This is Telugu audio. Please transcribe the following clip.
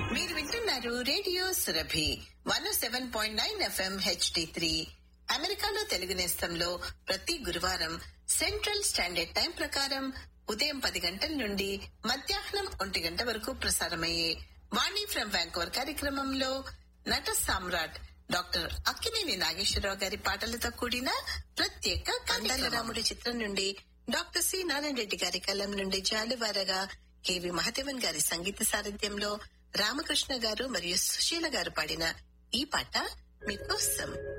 మీరు వింటున్నారు radio Surabhi one seven point nine FM HD three అమెరికాలో తెలుగు నేస్తంలో ప్రతి గురువారం సెంట్రల్ స్టాండర్డ్ టైం ప్రకారం ఉదయం పది గంటల నుండి మధ్యాహ్నం ఒంటి గంట వరకు ప్రసారమయ్యే వాణి ఫ్రమ్ వ్యాంకోవర్ కార్యక్రమంలో నట సామ్రాట్ డాక్టర్ అక్కినేని నాగేశ్వరరావు గారి పాటలతో కూడిన ప్రత్యేక కందాల రాముడి చిత్రం నుండి డాక్టర్ సి నారాయణ రెడ్డి గారి కలం నుండి జాలువారగా కేవి మహదేవన్ గారి సంగీత సారథ్యంలో రామకృష్ణ గారు మరియు సుశీల గారు పాడిన ఈ పాట మీకోసం